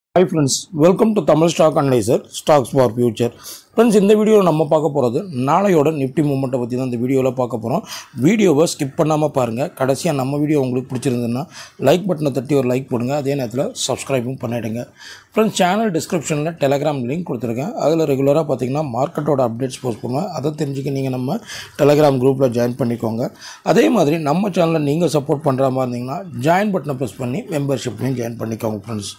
hi friends welcome to Tamil stock analyser stocks for future friends இந்த வீடியோவில் நம்ம பார்க்க போகிறது நாளையோட நிஃப்டி மூமெண்ட்டை பற்றி தான் இந்த வீடியோவில் பார்க்க போகிறோம் வீடியோவை ஸ்கிப் பண்ணாமல் பாருங்கள் கடைசியாக நம்ம வீடியோ உங்களுக்கு பிடிச்சிருந்ததுன்னா லைக் பட்டனை தட்டி ஒரு லைக் போடுங்க அதே நேரத்தில் சப்ஸ்கிரைபும் பண்ணிவிடுங்க ஃப்ரெண்ட்ஸ் சேனல் டிஸ்கிரிப்ஷனில் டெலகிராம் லிங்க் கொடுத்துருக்கேன் அதில் ரெகுலராக பார்த்தீங்கன்னா மார்க்கெட்டோட அப்டேட்ஸ் போஸ்ட் பண்ணுவேன் அதை தெரிஞ்சுக்க நீங்கள் நம்ம டெலகிராம் குரூப்பில் ஜாயின் பண்ணிக்கோங்க அதே மாதிரி நம்ம சேனலை நீங்கள் சப்போர்ட் பண்ணுற மாதிரி இருந்தீங்கன்னா ஜாயின் பட்டனை ப்ரெஸ் பண்ணி மெம்பர்ஷிப்லையும் ஜாயின் பண்ணிக்கோங்க ஃப்ரெண்ட்ஸ்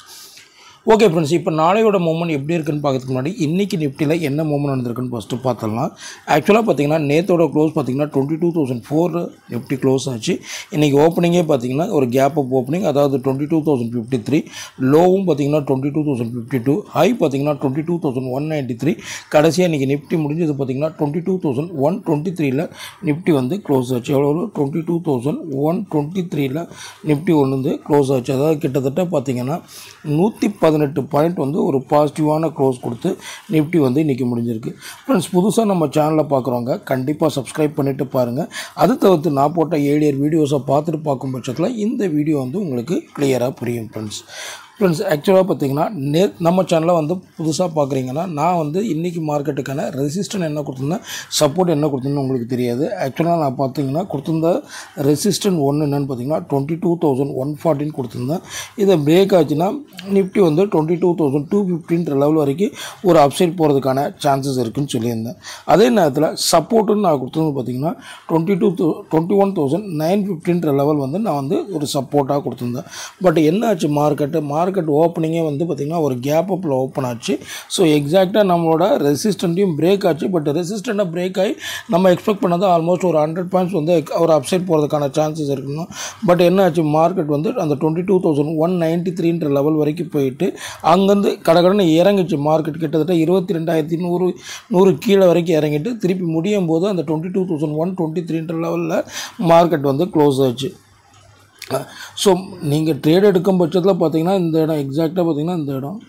ஓகே ஃப்ரெண்ட்ஸ் இப்போ நாளையோட மூமெண்ட் எப்படி இருக்குன்னு பார்க்கறதுக்கு முன்னாடி இன்றைக்கி நிஃப்டியில் என்ன மூமெண்ட் நடந்திருக்குன்னு ஃபஸ்ட்டு பார்த்துடலாம் ஆக்சுவலாக பார்த்தீங்கன்னா நேத்தோட க்ளோஸ் பார்த்தீங்கன்னா twenty two thousand four Nifty close ஆச்சு இன்றைக்கி ஓப்பனிங்கே பார்த்தீங்கன்னா ஒரு கேப் அப் ஓப்பனிங் அதாவது twenty two thousand fifty three லோவும் பார்த்தீங்கன்னா twenty two thousand fifty two high பார்த்தீங்கன்னா twenty two thousand one ninety three கடைசியாக இன்றைக்கி நிஃப்டி முடிஞ்சது பார்த்தீங்கன்னா twenty two thousand one twenty த்ரீல நிஃப்டி வந்து க்ளோஸ் ஆச்சு எவ்வளோ twenty two thousand one twenty த்ரீல நிஃப்டி ஒன்று வந்து க்ளோஸ் ஆச்சு அதாவது கிட்டத்தட்ட பார்த்தீங்கன்னா நூற்றி பதினெட்டு பாயிண்ட் வந்து ஒரு பாசிட்டிவான க்ளோஸ் கொடுத்து நிஃப்டி வந்து இன்றைக்கி முடிஞ்சிருக்கு ஃப்ரெண்ட்ஸ் புதுசாக நம்ம சேனலில் பார்க்குறவங்க கண்டிப்பாக சப்ஸ்கிரைப் பண்ணிவிட்டு பாருங்கள் அது தவிர்த்து நான் போட்ட ஏழியர் வீடியோஸை பார்த்துட்டு பார்க்கும் பட்சத்தில் இந்த வீடியோ வந்து உங்களுக்கு கிளியராக புரியும் ஃப்ரெண்ட்ஸ் ஃப்ரெண்ட்ஸ் ஆக்சுவலாக பார்த்தீங்கன்னா நே நம்ம சேனலை வந்து புதுசாக பார்க்குறீங்கன்னா நான் வந்து இன்றைக்கி மார்க்கெட்டுக்கான ரெசிஸ்டன் என்ன கொடுத்துருந்தேன் சப்போர்ட் என்ன கொடுத்துருந்தேன் உங்களுக்கு தெரியாது ஆக்சுவலாக நான் பார்த்தீங்கன்னா கொடுத்துருந்த ரெசிஸ்டன் ஒன்று என்னென்னு பார்த்தீங்கன்னா டுவெண்ட்டி டூ தௌசண்ட் ஒன் ஃபார்ட்டின் கொடுத்துருந்தேன் இதை பிரேக் ஆச்சுன்னா நிஃப்டி வந்து டுவெண்ட்டி டூ தௌசண்ட் டூ ஃபிஃப்டின்ற லெவல் வரைக்கும் ஒரு அப்சைட் போகிறதுக்கான சான்சஸ் இருக்குன்னு சொல்லியிருந்தேன் அதே நேரத்தில் சப்போர்ட்டுன்னு நான் கொடுத்தது பார்த்தீங்கன்னா twenty two twenty one thousand nine ஃபிஃப்டின்ற லெவல் வந்து நான் வந்து ஒரு சப்போர்ட்டாக கொடுத்துருந்தேன் பட் என்ன ஆச்சு மார்க்கெட்டு மார்க்கெட் ஓப்பனிங்கே வந்து பார்த்திங்கன்னா ஒரு கேப் அப்பில் ஓப்பன் ஆச்சு ஸோ எக்ஸாக்டாக நம்மளோட ரெசிஸ்டண்ட்டையும் பிரேக் ஆச்சு பட் ரெசிஸ்டண்ட்டாக பிரேக் ஆகி நம்ம எக்ஸ்பெக்ட் பண்ணது ஆல்மோஸ்ட் ஒரு ஹண்ட்ரட் பாயிண்ட்ஸ் வந்து ஒரு அப்சைட் போகிறதுக்கான சான்சஸ் இருக்கணும் பட் என்ன ஆச்சு மார்க்கெட் வந்து அந்த twenty two thousand one ninety த்ரீன்ற லெவல் வரைக்கும் போயிட்டு அங்கேருந்து கடகடன்னு இறங்கிச்சு மார்க்கெட் கிட்டத்தட்ட இருபத்தி ரெண்டாயிரத்தி நூறு நூறு கீழே வரைக்கும் இறங்கிட்டு திருப்பி முடியும் போது அந்த twenty two thousand one twenty த்ரீன்ற லெவலில் மார்க்கெட் வந்து க்ளோஸ் ஆச்சு ஸோ நீங்கள் ட்ரேட் எடுக்கும் பட்சத்தில் பார்த்தீங்கன்னா இந்த இடம் எக்ஸாக்டாக பார்த்தீங்கன்னா இந்த இடம்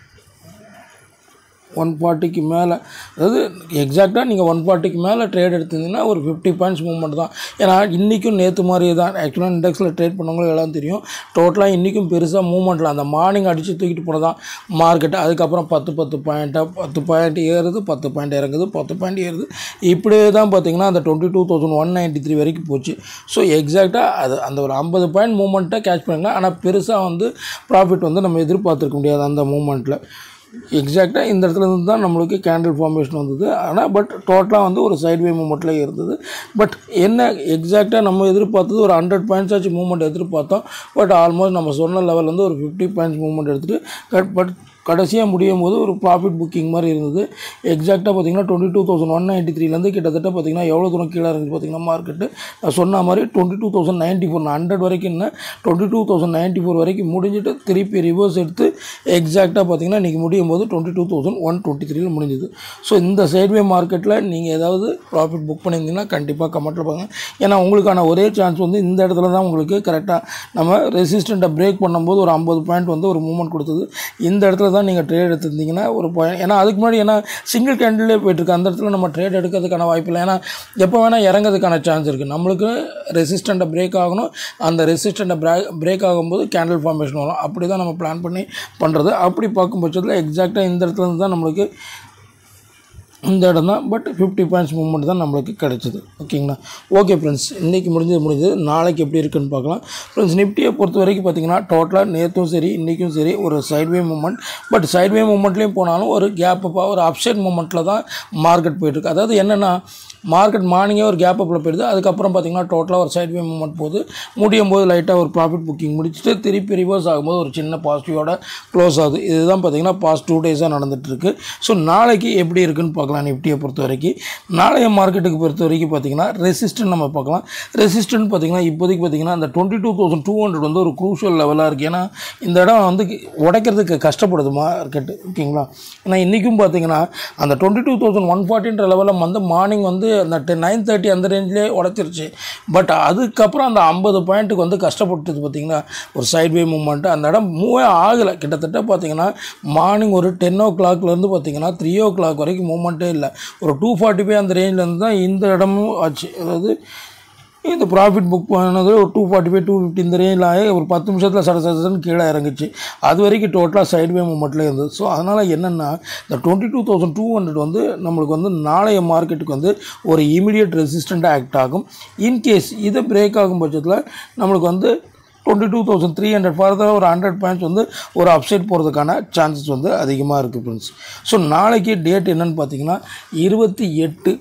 ஒன் ஃபார்ட்டிக்கு மேலே அதாவது எக்ஸாக்டாக நீங்கள் ஒன் ஃபார்ட்டிக்கு மேலே ட்ரேட் எடுத்தீங்கன்னா ஒரு ஃபிஃப்டி பாயிண்ட்ஸ் மூவ்மெண்ட் தான் ஏன்னா இன்றைக்கும் நேற்று மாதிரி தான் ஆக்சுவலாக இண்டெக்ஸில் ட்ரேட் பண்ணவங்களுக்கு எல்லாம் தெரியும் டோட்டலாக இன்றைக்கும் பெருசாக மூவ்மெண்ட்டில் அந்த மார்னிங் அடித்து தூக்கிட்டு போனதான் மார்க்கெட்டு அதுக்கப்புறம் பத்து பத்து பாயிண்ட்டாக பத்து பாயிண்ட் ஏறுது பத்து பாயிண்ட் இறங்குது பத்து பாயிண்ட் ஏறுது இப்படியே தான் பார்த்தீங்கன்னா அந்த twenty two thousand one ninety three வரைக்கும் போச்சு ஸோ எக்ஸாக்டாக அது அந்த ஒரு ஐம்பது பாயிண்ட் மூவ்மெண்ட்டை கேட்ச் பண்ணிக்கலாம் ஆனால் பெருசாக வந்து ப்ராஃபிட் வந்து நம்ம எதிர்பார்த்துருக்க முடியாது அந்த மூமெண்ட்டில் எக்ஸாக்டாக இந்த இடத்துல இருந்து தான் நம்மளுக்கு கேண்டில் ஃபார்மேஷன் வந்தது ஆனால் பட் டோட்டலாக வந்து ஒரு சைட்வே மூமெண்ட்டில் இருந்தது பட் என்ன எக்ஸாக்டாக நம்ம எதிர்பார்த்தது ஒரு ஹண்ட்ரட் பாயிண்ட்ஸ் ஆச்சு மூவ்மெண்ட் எதிர்பார்த்தோம் பட் ஆல்மோஸ்ட் நம்ம சொன்ன லெவல் வந்து ஒரு ஃபிஃப்டி பாயிண்ட்ஸ் மூவ்மெண்ட் எடுத்துகிட்டு பட் கடைசியாக முடியும் போது ஒரு ப்ராஃபிட் புக்கிங் மாதிரி இருந்தது எக்ஸாக்டாக பார்த்தீங்கன்னா twenty two thousand one ninety த்ரீலேருந்து கிட்டத்தட்ட பார்த்தீங்கன்னா எவ்வளோ தூரம் கீழே இருந்துச்சு பார்த்தீங்கன்னா மார்க்கெட்டு நான் சொன்ன மாதிரி twenty two thousand ninety four hundred வரைக்கும் என்ன twenty two thousand ninety four வரைக்கும் முடிஞ்சிட்டு திருப்பி ரிவர்ஸ் எடுத்து எக்ஸாக்டாக பார்த்தீங்கன்னா இன்றைக்கி முடியும் போது twenty two thousand one twenty த்ரீல முடிஞ்சுது ஸோ இந்த சைட்வே மார்க்கெட்டில் நீங்கள் ஏதாவது ப்ராஃபிட் புக் பண்ணியிருந்தீங்கன்னா கண்டிப்பாக கமெண்ட்டில் பாருங்க ஏன்னா உங்களுக்கான ஒரே சான்ஸ் வந்து இந்த இடத்துல தான் உங்களுக்கு கரெக்டாக நம்ம ரெசிஸ்டண்ட்டை பிரேக் பண்ணும்போது ஒரு ஐம்பது பாயிண்ட் வந்து ஒரு மூவ்மெண்ட் கொடுத்தது இந்த இடத்துல தான் நீங்கள் ட்ரேட் எடுத்திருந்தீங்கன்னா ஒரு பாயிண்ட் ஏன்னா அதுக்கு முன்னாடி ஏன்னா சிங்கிள் கேண்டிலே போயிட்டுருக்கு அந்த இடத்துல நம்ம ட்ரேட் எடுக்கிறதுக்கான வாய்ப்பு இல்லை ஏன்னா எப்போ வேணால் இறங்கிறதுக்கான சான்ஸ் இருக்குது நம்மளுக்கு ரெசிஸ்டண்ட்டை பிரேக் ஆகணும் அந்த ரெசிஸ்டண்ட்டை பிரேக் பிரேக் ஆகும்போது கேண்டில் ஃபார்மேஷன் வரும் அப்படி தான் நம்ம பிளான் பண்ணி பண்ணுறது அப்படி பார்க்கும் பட்சத்தில் எக்ஸாக்டாக இந்த இடத்துல இருந்து தான் நம்மளுக்கு இந்த இடம் தான் பட் ஃபிஃப்டி பாயிண்ட்ஸ் மூவ்மெண்ட் தான் நம்மளுக்கு கிடைச்சிது ஓகேங்களா ஓகே ஃப்ரெண்ட்ஸ் இன்றைக்கி முடிஞ்சது முடிஞ்சது நாளைக்கு எப்படி இருக்குன்னு பார்க்கலாம் ஃப்ரெண்ட்ஸ் நிஃப்டியை பொறுத்த வரைக்கும் பார்த்தீங்கன்னா டோட்டலாக நேற்றும் சரி இன்றைக்கும் சரி ஒரு சைட்வே மூமெண்ட் பட் சைட்வே மூமெண்ட்லேயும் போனாலும் ஒரு கேப் அப்பாக ஒரு அப்சைட் மூமெண்ட்டில் தான் மார்க்கெட் போயிட்டுருக்கு அதாவது என்னென்னா மார்க்கெட் மார்னிங்கே ஒரு கேப் அப்பில் போயிடுது அதுக்கப்புறம் பார்த்தீங்கன்னா டோட்டலாக ஒரு சைட்வே மூமெண்ட் போகுது முடியும் போது லைட்டாக ஒரு ப்ராஃபிட் புக்கிங் முடிச்சுட்டு திருப்பி ரிவர்ஸ் ஆகும்போது ஒரு சின்ன பாசிட்டிவோட க்ளோஸ் ஆகுது இதுதான் பார்த்தீங்கன்னா பாஸ்ட் டூ டேஸாக நடந்துகிட்ருக்கு ஸோ நாளைக்கு எப்படி இருக்குன்னு பார்க்கலாம் நிஃப்டியை பொறுத்த வரைக்கும் நாளைய மார்க்கெட்டுக்கு பொறுத்த வரைக்கும் பார்த்தீங்கன்னா ரெசிஸ்டன்ட் நம்ம பார்க்கலாம் ரெசிஸ்டன்ட் பார்த்தீங்கன்னா இப்போதைக்கு பார்த்தீங்கன்னா அந்த twenty two thousand two hundred வந்து ஒரு க்ரூஷியல் லெவலாக இருக்குது ஏன்னா இந்த இடம் வந்து உடைக்கிறதுக்கு கஷ்டப்படுது மார்க்கெட்டு ஓகேங்களா ஏன்னா இன்றைக்கும் பார்த்தீங்கன்னா அந்த டுவெண்ட்டி டூ தௌசண்ட் ஒன் ஃபார்ட்டின்ற லெவலில் வந்து மார்னிங் வந்து அந்த டென் நைன் தேர்ட்டி அந்த ரேஞ்சிலே உடச்சிருச்சு பட் அதுக்கப்புறம் அந்த ஐம்பது பாயிண்ட்டுக்கு வந்து கஷ்டப்பட்டது பார்த்தீங்கன்னா ஒரு சைட்வே மூமெண்ட்டு அந்த இடம் மூவே ஆகலை கிட்டத்தட்ட பார்த்தீங்கன்னா மார்னிங் ஒரு டென் ஓ கிளாக்லேருந்து பார்த்தீங்கன்னா த்ரீ ஓ கிளாக் வரைக்கும் மூமெண்ட்டே இல்லை ஒரு டூ ஃபார்ட்டி ஃபைவ் அந்த ரேஞ்சிலேருந்து தான் இந்த இடமும் ஆச்சு அதாவது இந்த ப்ராஃபிட் புக் பண்ணது ஒரு two forty five two fifty இந்த ரேஞ்சில் ஆகி ஒரு பத்து நிமிஷத்தில் சட சடன்னு கீழே இறங்குச்சு அது வரைக்கும் டோட்டலாக சைட்வே மூமெண்ட்டில் இருந்தது ஸோ அதனால் என்னென்னா இந்த twenty two thousand two hundred வந்து நம்மளுக்கு வந்து நாளைய மார்க்கெட்டுக்கு வந்து ஒரு இமீடியட் ரெசிஸ்டண்ட்டாக ஆக்ட் ஆகும் இன்கேஸ் இது பிரேக் ஆகும் பட்சத்தில் நம்மளுக்கு வந்து twenty two thousand three hundred ஃபர்தராக ஒரு ஹண்ட்ரட் பாயிண்ட்ஸ் வந்து ஒரு அப்சைட் போகிறதுக்கான சான்சஸ் வந்து அதிகமாக இருக்குது ஃப்ரெண்ட்ஸ் ஸோ நாளைக்கு டேட் என்னன்னு பார்த்தீங்கன்னா இருபத்தி எட்டு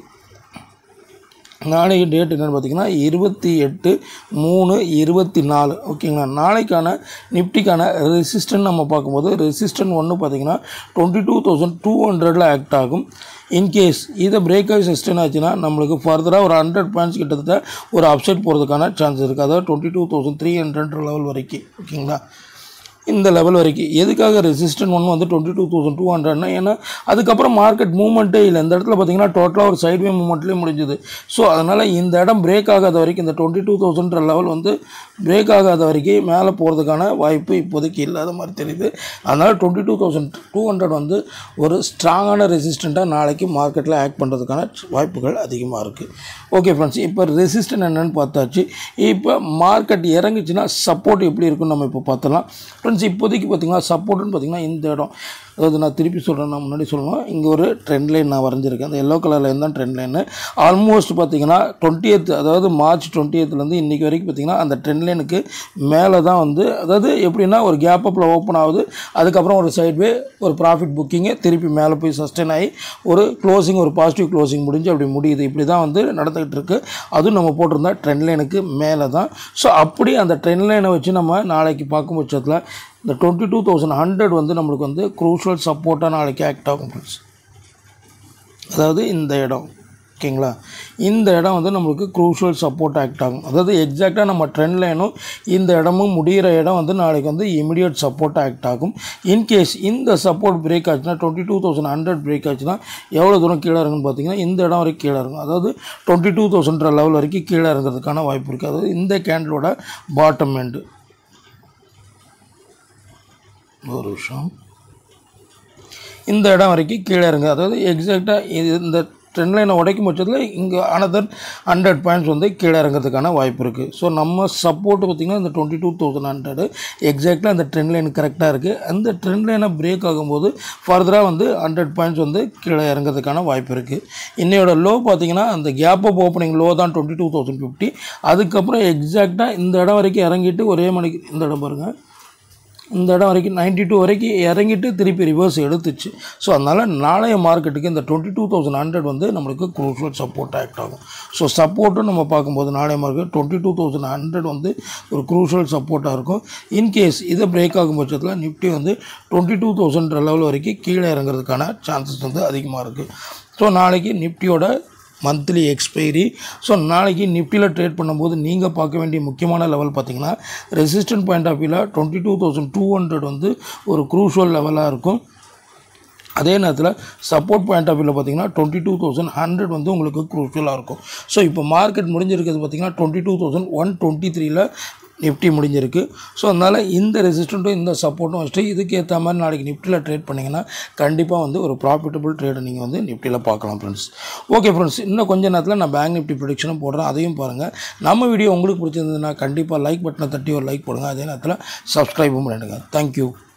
நாளைக்கு டேட் என்னென்னு பார்த்தீங்கன்னா இருபத்தி எட்டு மூணு இருபத்தி நாலு ஓகேங்களா நாளைக்கான நிஃப்டிக்கான ரெசிஸ்டன்ட் நம்ம பார்க்கும்போது ரெசிஸ்டன்ட் ஒன்று பார்த்தீங்கன்னா டுவெண்ட்டி டூ தௌசண்ட் டூ ஹண்ட்ரடில் ஆக்ட் ஆகும் இன்கேஸ் இதை பிரேக் ஆகி சஸ்டெயின் ஆச்சுன்னா நம்மளுக்கு ஃபர்தராக ஒரு ஹண்ட்ரட் பாயிண்ட்ஸ் கிட்டத்தட்ட ஒரு அப்சைட் போகிறதுக்கான சான்ஸ் இருக்குது அதாவது twenty two thousand three hundred level வரைக்கும் ஓகேங்களா இந்த லெவல் வரைக்கும் எதுக்காக ரெசிஸ்டன்ட் ஒன்று வந்து டுவெண்ட்டி டூ தௌசண்ட் டூ ஹண்ட்ரட்னா ஏன்னா அதுக்கப்புறம் மார்க்கெட் மூவ்மெண்ட்டே இல்லை இந்த இடத்துல பார்த்தீங்கன்னா டோட்டலாக ஒரு சைட்வே மூவ்மெண்ட்லேயே முடிஞ்சுது ஸோ அதனால் இந்த இடம் பிரேக் ஆகாத வரைக்கும் இந்த டுவெண்ட்டி டூ தௌசண்ட்ற லெவல் வந்து பிரேக் ஆகாத வரைக்கும் மேலே போகிறதுக்கான வாய்ப்பு இப்போதைக்கு இல்லாத மாதிரி தெரியுது அதனால் twenty two thousand two hundred வந்து ஒரு ஸ்ட்ராங்கான ரெசிஸ்டண்ட்டாக நாளைக்கு மார்க்கெட்டில் ஆக்ட் பண்ணுறதுக்கான வாய்ப்புகள் அதிகமாக இருக்குது ஓகே ஃப்ரெண்ட்ஸ் இப்போ ரெசிஸ்டன்ட் என்னென்னு பார்த்தாச்சு இப்போ மார்க்கெட் இறங்குச்சுன்னா சப்போர்ட் எப்படி இருக்குன்னு நம்ம இப்போ பார்த்தலாம் ஃப்ரெண்ட்ஸ் இப்போதைக்கு பார்த்தீங்கன்னா சப்போர்ட்னு பார்த்தீங்கன்னா இந்த இடம் அதாவது நான் திருப்பி சொல்கிறேன் நான் முன்னாடி சொல்லணும் இங்கே ஒரு ட்ரெண்ட் லைன் நான் வரைஞ்சிருக்கேன் அந்த எல்லோ கலரில் தான் ட்ரெண்ட் லைனு ஆல்மோஸ்ட் பார்த்தீங்கன்னா டுவெண்ட்டி அதாவது மார்ச் டுவெண்ட்டி எய்த்துலேருந்து இன்றைக்கி வரைக்கும் பார்த்தீங்கன்னா அந்த ட்ரெண்ட் லைனுக்கு மேலே தான் வந்து அதாவது எப்படின்னா ஒரு கேப் அப்பில் ஓப்பன் ஆகுது அதுக்கப்புறம் ஒரு சைட்வே ஒரு ப்ராஃபிட் புக்கிங்கு திருப்பி மேலே போய் சஸ்டெயின் ஆகி ஒரு க்ளோசிங் ஒரு பாசிட்டிவ் க்ளோசிங் முடிஞ்சு அப்படி முடியுது இப்படி தான் வந்து நடந்துக்கிட்டு இருக்கு அதுவும் நம்ம போட்டிருந்தா ட்ரெண்ட் லைனுக்கு மேலே தான் ஸோ அப்படி அந்த ட்ரெண்ட் லைனை வச்சு நம்ம நாளைக்கு பார்க்கும் பட்சத்தில் இந்த டுவெண்ட்டி டூ தௌசண்ட் ஹண்ட்ரட் வந்து நம்மளுக்கு வந்து க்ரூஷியல் சப்போர்ட்டாக நாளைக்கு ஆக்ட் ஆகும் ஃப்ரெண்ட்ஸ் அதாவது இந்த இடம் ஓகேங்களா இந்த இடம் வந்து நம்மளுக்கு க்ரூஷியல் சப்போர்ட் ஆக்ட் ஆகும் அதாவது எக்ஸாக்டாக நம்ம ட்ரெண்ட் லைனும் இந்த இடமும் முடிகிற இடம் வந்து நாளைக்கு வந்து இமிடியட் சப்போர்ட் ஆக்ட் ஆகும் இன்கேஸ் இந்த சப்போர்ட் பிரேக் ஆச்சுன்னா twenty two thousand hundred break ஆச்சுன்னா எவ்வளோ தூரம் கீழே இருக்குன்னு பார்த்தீங்கன்னா இந்த இடம் வரைக்கும் கீழே இருக்கும் அதாவது டுவெண்ட்டி டூ தௌசண்ட்ற லெவல் வரைக்கும் கீழே இறங்குறதுக்கான வாய்ப்பு இருக்குது அதாவது இந்த கேண்டலோட பாட்டம் எண்டு ஒரு விஷயம் இந்த இடம் வரைக்கும் கீழே இறங்க அதாவது எக்ஸாக்டாக இது இந்த ட்ரெண்ட் லைனை உடைக்கும் பட்சத்தில் இங்கே அனதர் ஹண்ட்ரட் பாயிண்ட்ஸ் வந்து கீழே இறங்கிறதுக்கான வாய்ப்பு இருக்குது ஸோ நம்ம சப்போர்ட் பார்த்திங்கன்னா இந்த டுவெண்ட்டி டூ தௌசண்ட் ஹண்ட்ரடு எக்ஸாக்டாக அந்த ட்ரெண்ட் லைன் கரெக்டாக இருக்குது அந்த ட்ரெண்ட் லைனை பிரேக் ஆகும்போது ஃபர்தராக வந்து ஹண்ட்ரட் பாயிண்ட்ஸ் வந்து கீழே இறங்கிறதுக்கான வாய்ப்பு இருக்குது இன்னையோட லோ பார்த்தீங்கன்னா அந்த கேப் அப் ஓப்பனிங் லோ தான் டுவெண்ட்டி டூ தௌசண்ட் ஃபிஃப்டி அதுக்கப்புறம் எக்ஸாக்டாக இந்த இடம் வரைக்கும் இறங்கிட்டு ஒரே மணிக்கு இந்த இடம் பாருங்கள் இந்த இடம் வரைக்கும் நைன்டி டூ வரைக்கும் இறங்கிட்டு திருப்பி ரிவர்ஸ் எடுத்துச்சு ஸோ அதனால் நாளைய மார்க்கெட்டுக்கு இந்த டுவெண்ட்டி டூ தௌசண்ட் ஹண்ட்ரட் வந்து நம்மளுக்கு க்ரூஷியல் சப்போர்ட் ஆக்ட் ஆகும் ஸோ சப்போர்ட்டும் நம்ம பார்க்கும்போது நாளைய market twenty two thousand hundred வந்து ஒரு க்ரூஷியல் சப்போர்ட்டாக இருக்கும் இன்கேஸ் இதை பிரேக் ஆகும் பட்சத்தில் நிஃப்டி வந்து டுவெண்ட்டி டூ தௌசண்ட் லெவல் வரைக்கும் கீழே இறங்குறதுக்கான சான்சஸ் வந்து அதிகமாக இருக்குது ஸோ நாளைக்கு நிஃப்டியோட மந்த்லி எக்ஸ்பைரி ஸோ நாளைக்கு நிஃப்டியில் ட்ரேட் பண்ணும்போது நீங்கள் பார்க்க வேண்டிய முக்கியமான லெவல் பார்த்தீங்கன்னா ரெசிஸ்டன்ட் பாயிண்ட் ஆஃப் வியூவில் twenty two thousand two hundred வந்து ஒரு க்ரூஷுவல் லெவலாக இருக்கும் அதே நேரத்தில் சப்போர்ட் பாயிண்ட் ஆஃப் வியூவில் பார்த்தீங்கன்னா டுவெண்ட்டி டூ தௌசண்ட் ஹண்ட்ரட் வந்து உங்களுக்கு க்ரூஷியலாக இருக்கும் ஸோ இப்போ மார்க்கெட் முடிஞ்சிருக்கிறது பார்த்தீங்கன்னா twenty two thousand one twenty த்ரீல நிஃப்டி முடிஞ்சிருக்கு ஸோ அதனால் இந்த ரெசிஸ்டண்ட்டும் இந்த சப்போர்ட்டும் வச்சுட்டு இதுக்கு ஏற்ற மாதிரி நாளைக்கு நிஃப்டியில் ட்ரேட் பண்ணிங்கன்னா கண்டிப்பாக வந்து ஒரு ப்ராஃபிட்டபிள் ட்ரேடை நீங்கள் வந்து நிஃப்டியில் பார்க்கலாம் ஃப்ரெண்ட்ஸ் ஓகே ஃப்ரெண்ட்ஸ் இன்னும் கொஞ்ச நேரத்தில் நான் பேங்க் நிஃப்டி ப்ரொடிக்ஷனும் போடுறேன் அதையும் பாருங்கள் நம்ம வீடியோ உங்களுக்கு பிடிச்சிருந்ததுன்னா கண்டிப்பாக லைக் பட்டனை தட்டி ஒரு லைக் போடுங்க அதே நேரத்தில் சப்ஸ்கிரைபும் பண்ணிடுங்க தேங்க்யூ